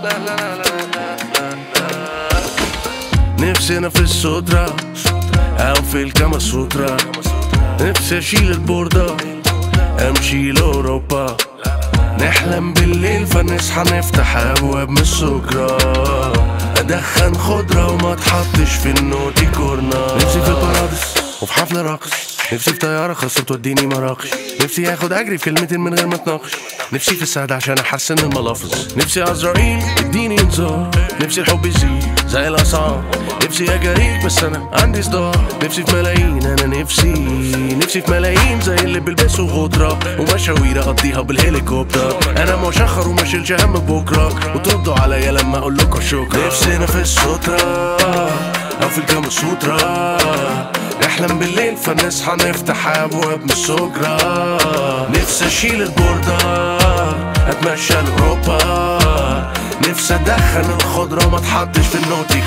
نفسي انا في السودرة او في الكاما سوترا نفسي اشيل البوردة امشي لاوروبا نحلم بالليل فنصحى نفتح ابواب من السكرة ادخن خضرة وما تحطش في النوتي كورنا نفسي في الباراديس وفي حفلة رقص نفسي في طيارة خاصة توديني مراكش نفسي اخد اجري في كلمتين من غير ما اتناقش نفسي في السعد عشان احسن الملافظ نفسي عزرائيل اديني انذار نفسي الحب يزيد زي الاسعار نفسي اجاريك بس انا عندي صداع نفسي في ملايين انا نفسي نفسي في ملايين زي اللي بيلبسوا غدرة ومشاوير اقضيها بالهليكوبتر انا مشخر وما شيلش هم بكره وتردوا عليا لما اقول لكم شكرا نفسي انا في السترة او في الكام سوترا نحلم بالليل فنصحى نفتح ابواب من السكرة نفسي اشيل البوردة اتمشى لاوروبا نفسي ادخن الخضرة وما تحطش في النوتي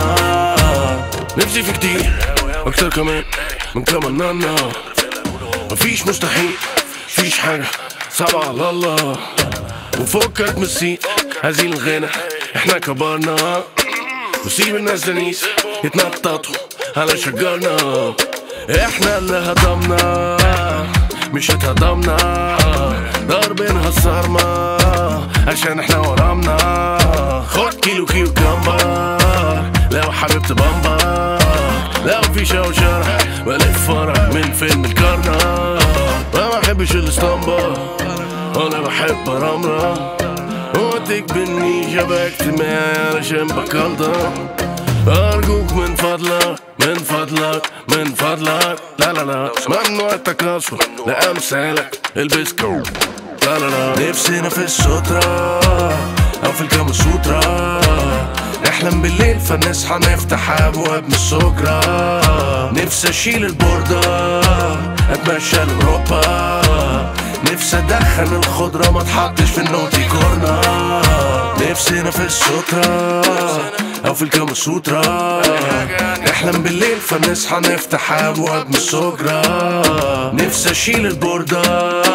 كورنر نفسي في كتير اكتر كمان من كمان نانا مفيش مستحيل مفيش حاجة صعبة على الله وفكك من السيت هزيل الغنى احنا كبرنا وسيب الناس دنيس يتنططوا على شجرنا احنا اللي هضمنا مش اتهضمنا ضاربينها الصارمة عشان احنا ورامنا خد كيلو كيلو كمبر لو حبيبت بامبا لو في شوشرة بلف فرح من فيلم الكرنة ما بحبش الاسطمبة انا بحب رمرة واديك بالنيشة باجتماعي علشان بكلضة أرجوك من فضلك من فضلك من فضلك لا لا لا ممنوع التكاثر لأمثالك البس كوب لا لا لا نفسنا في السترة أو في الكام سوترا نحلم بالليل فنصحى نفتح أبواب من السكرة نفسي أشيل البوردة أتمشى لأوروبا نفسي أدخن الخضرة ما تحطش في النوتي كورنر نفسنا في السترة أو في الكام سوترا نحلم بالليل فنصحى نفتح أبواب من السكرة نفسي أشيل البوردة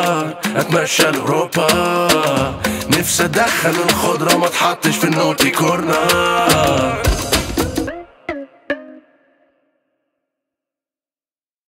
أتمشى لأوروبا نفسي أدخن الخضرة ما تحطش في النوتي كورنر